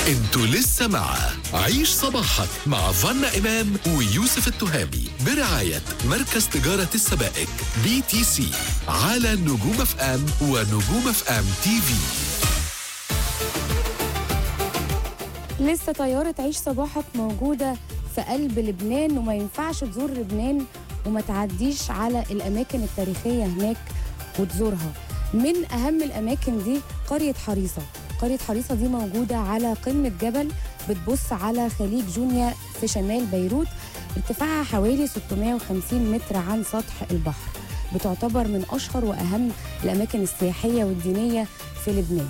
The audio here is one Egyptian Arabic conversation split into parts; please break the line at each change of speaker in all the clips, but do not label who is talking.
انتوا لسه مع عيش صباحك مع فنا إمام ويوسف التهامي برعاية مركز تجارة السبائك بي تي سي على نجوم اف ام ونجوم اف ام تي في
لسه طيارة عيش صباحك موجودة في قلب لبنان وما ينفعش تزور لبنان وما تعديش على الأماكن التاريخية هناك وتزورها من أهم الأماكن دي قرية حريصة قرية حريصة دي موجودة على قمة جبل بتبص على خليج جونيا في شمال بيروت ارتفاعها حوالي 650 متر عن سطح البحر بتعتبر من أشهر وأهم الأماكن السياحية والدينية في لبنان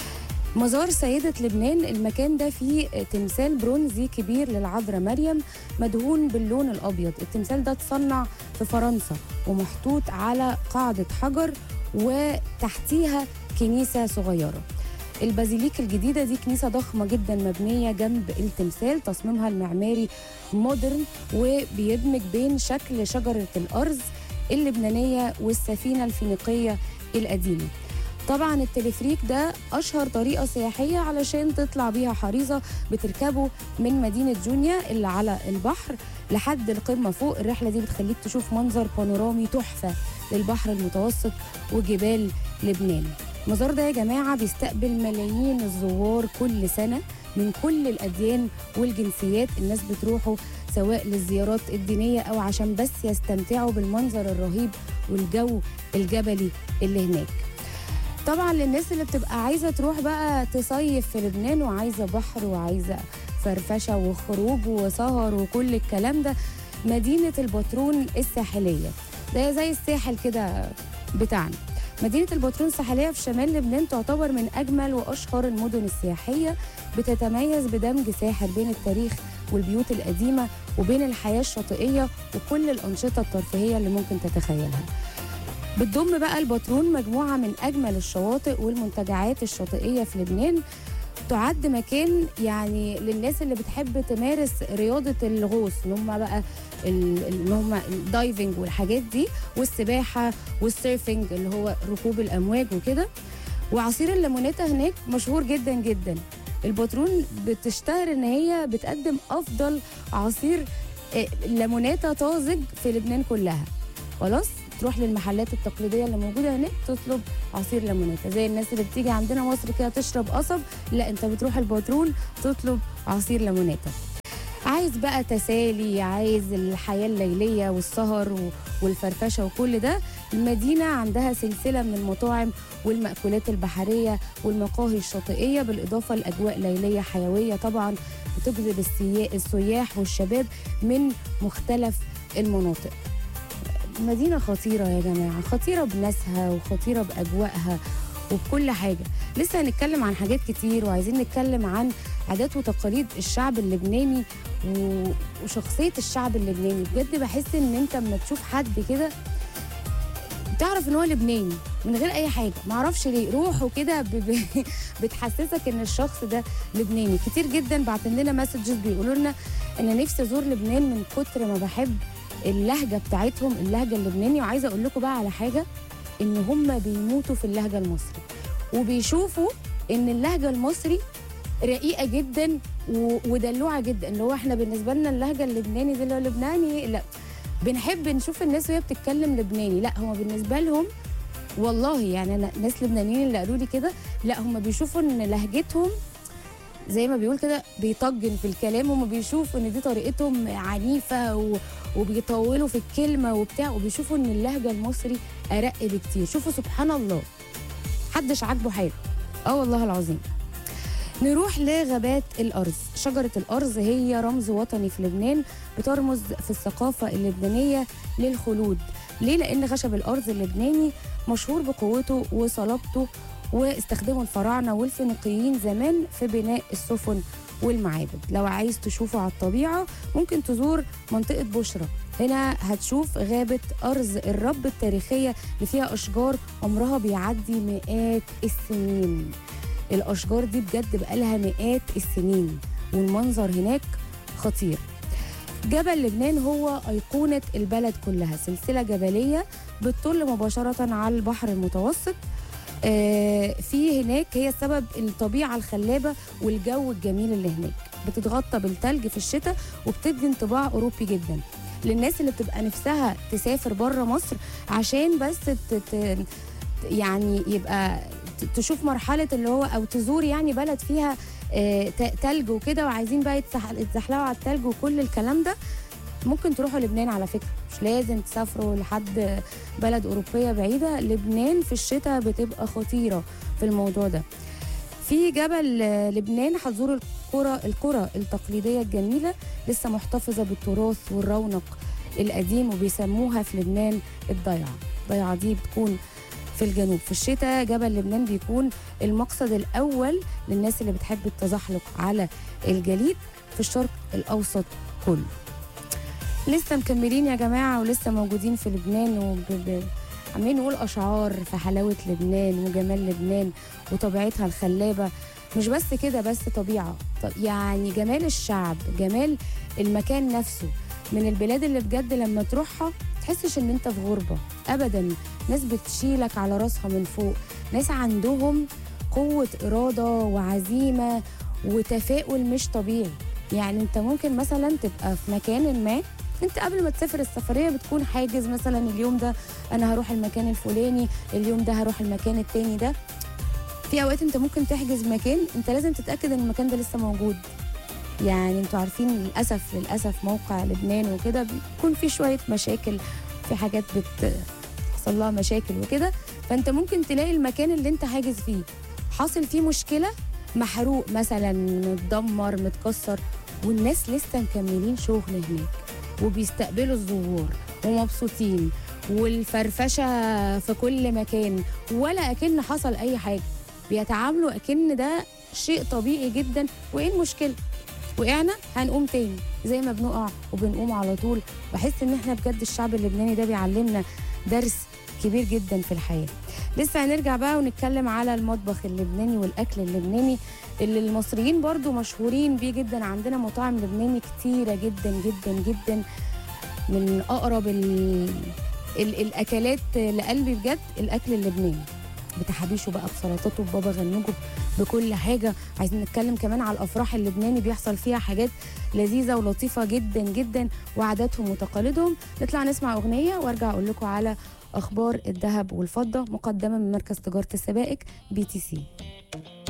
مزار سيدة لبنان المكان ده فيه تمثال برونزي كبير للعذراء مريم مدهون باللون الأبيض التمثال ده اتصنع في فرنسا ومحطوط على قاعدة حجر وتحتيها كنيسة صغيرة البازيليك الجديدة دي كنيسة ضخمة جدا مبنية جنب التمثال تصميمها المعماري مودرن وبيدمج بين شكل شجرة الأرز اللبنانية والسفينة الفينيقية القديمة طبعا التلفريك ده اشهر طريقه سياحيه علشان تطلع بيها حريصه بتركبه من مدينه جونيا اللي على البحر لحد القمه فوق الرحله دي بتخليك تشوف منظر بانورامي تحفه للبحر المتوسط وجبال لبنان المزار ده يا جماعه بيستقبل ملايين الزوار كل سنه من كل الاديان والجنسيات الناس بتروحوا سواء للزيارات الدينيه او عشان بس يستمتعوا بالمنظر الرهيب والجو الجبلي اللي هناك طبعا للناس اللي بتبقى عايزه تروح بقى تصيف في لبنان وعايزه بحر وعايزه فرفشه وخروج وسهر وكل الكلام ده مدينه البطرون الساحليه ده زي الساحل كده بتاعنا مدينة البطرون الساحلية في شمال لبنان تعتبر من أجمل وأشهر المدن السياحية بتتميز بدمج ساحر بين التاريخ والبيوت القديمة وبين الحياة الشاطئية وكل الأنشطة الترفيهية اللي ممكن تتخيلها بتضم بقى الباترون مجموعة من أجمل الشواطئ والمنتجعات الشاطئية في لبنان تعد مكان يعني للناس اللي بتحب تمارس رياضة الغوص اللي هم بقى ال- اللي هم الدايفنج والحاجات دي والسباحة والسيرفنج اللي هو ركوب الأمواج وكده وعصير الليموناتا هناك مشهور جدا جدا الباترون بتشتهر ان هي بتقدم افضل عصير آه، ليموناتا طازج في لبنان كلها خلاص تروح للمحلات التقليديه اللي موجوده هناك تطلب عصير ليموناتا زي الناس اللي بتيجي عندنا مصر كده تشرب قصب لا انت بتروح الباترون تطلب عصير ليموناتا عايز بقى تسالي عايز الحياه الليليه والسهر و- والفرفشه وكل ده المدينه عندها سلسله من المطاعم والمأكولات البحريه والمقاهي الشاطئيه بالاضافه لاجواء ليليه حيويه طبعا بتجذب السيا- السياح والشباب من مختلف المناطق مدينة خطيرة يا جماعة خطيرة بناسها وخطيرة بأجواءها وبكل حاجة لسه هنتكلم عن حاجات كتير وعايزين نتكلم عن عادات وتقاليد الشعب اللبناني و- وشخصية الشعب اللبناني بجد بحس ان انت لما تشوف حد كده تعرف ان هو لبناني من غير اي حاجه معرفش ليه روحه كده ب... ب... بتحسسك ان الشخص ده لبناني كتير جدا بعتن لنا مسجز بيقولوا لنا ان نفسي ازور لبنان من كتر ما بحب اللهجه بتاعتهم اللهجه اللبناني وعايزه اقول لكم بقى على حاجه ان هم بيموتوا في اللهجه المصري وبيشوفوا ان اللهجه المصري رقيقه جدا و... ودلوعه جدا اللي هو احنا بالنسبه لنا اللهجه اللبناني دي اللي هو لبناني لا بنحب نشوف الناس وهي بتتكلم لبناني لا هو بالنسبه لهم والله يعني انا ناس لبنانيين اللي قالوا لي كده لا هم بيشوفوا ان لهجتهم زي ما بيقول كده بيطجن في الكلام هم بيشوفوا ان دي طريقتهم عنيفه و... وبيطولوا في الكلمه وبتاع وبيشوفوا ان اللهجه المصري ارق بكتير شوفوا سبحان الله محدش عاجبه حاجه اه والله العظيم نروح لغابات الأرز شجرة الأرز هي رمز وطني في لبنان بترمز في الثقافة اللبنانية للخلود ليه؟ لأن خشب الأرز اللبناني مشهور بقوته وصلابته واستخدمه الفراعنة والفينيقيين زمان في بناء السفن والمعابد لو عايز تشوفه على الطبيعة ممكن تزور منطقة بشرة هنا هتشوف غابة أرز الرب التاريخية اللي فيها أشجار عمرها بيعدي مئات السنين الاشجار دي بجد بقالها مئات السنين والمنظر هناك خطير جبل لبنان هو أيقونة البلد كلها سلسلة جبلية بتطل مباشرة على البحر المتوسط آه، في هناك هي السبب الطبيعه الخلابه والجو الجميل اللي هناك بتتغطى بالتلج في الشتاء وبتدي انطباع اوروبي جدا للناس اللي بتبقى نفسها تسافر بره مصر عشان بس ت- ت- يعني يبقى ت- تشوف مرحله اللي هو او تزور يعني بلد فيها آه، ت- تلج وكده وعايزين بقى يتسح- يتزحلقوا على التلج وكل الكلام ده ممكن تروحوا لبنان على فكره مش لازم تسافروا لحد بلد اوروبيه بعيده لبنان في الشتاء بتبقى خطيره في الموضوع ده في جبل آه، لبنان هتزوروا القرى القرى التقليديه الجميله لسه محتفظه بالتراث والرونق القديم وبيسموها في لبنان الضيعه الضيعه دي بتكون في الجنوب في الشتاء جبل لبنان بيكون المقصد الاول للناس اللي بتحب التزحلق على الجليد في الشرق الاوسط كله لسه مكملين يا جماعه ولسه موجودين في لبنان وب... ب... عمالين نقول اشعار في حلاوه لبنان وجمال لبنان وطبيعتها الخلابه مش بس كده بس طبيعه طب يعني جمال الشعب جمال المكان نفسه من البلاد اللي بجد لما تروحها تحسش ان انت في غربه ابدا ناس بتشيلك على راسها من فوق ناس عندهم قوه اراده وعزيمه وتفاؤل مش طبيعي يعني انت ممكن مثلا تبقى في مكان ما انت قبل ما تسافر السفريه بتكون حاجز مثلا اليوم ده انا هروح المكان الفلاني اليوم ده هروح المكان التاني ده في اوقات انت ممكن تحجز مكان انت لازم تتاكد ان المكان ده لسه موجود يعني انتوا عارفين للاسف للاسف موقع لبنان وكده بيكون في شويه مشاكل في حاجات بتحصل لها مشاكل وكده فانت ممكن تلاقي المكان اللي انت حاجز فيه حاصل فيه مشكله محروق مثلا متدمر متكسر والناس لسه مكملين شغل هناك وبيستقبلوا الزوار ومبسوطين والفرفشه في كل مكان ولا اكن حصل اي حاجه بيتعاملوا اكن ده شيء طبيعي جدا وايه المشكله وقعنا هنقوم تاني زي ما بنقع وبنقوم على طول بحس ان احنا بجد الشعب اللبناني ده بيعلمنا درس كبير جدا في الحياه لسه هنرجع بقى ونتكلم على المطبخ اللبناني والاكل اللبناني اللي المصريين برضو مشهورين بيه جدا عندنا مطاعم لبناني كتيره جدا جدا جدا من اقرب ال... ال... الاكلات لقلبي بجد الاكل اللبناني بتحابيشه بقى بسلطاته ببابا غنوجه بكل حاجه عايزين نتكلم كمان على الافراح اللبناني بيحصل فيها حاجات لذيذه ولطيفه جدا جدا وعاداتهم وتقاليدهم نطلع نسمع اغنيه وارجع اقول لكم على اخبار الذهب والفضه مقدمه من مركز تجاره السبائك بي تي سي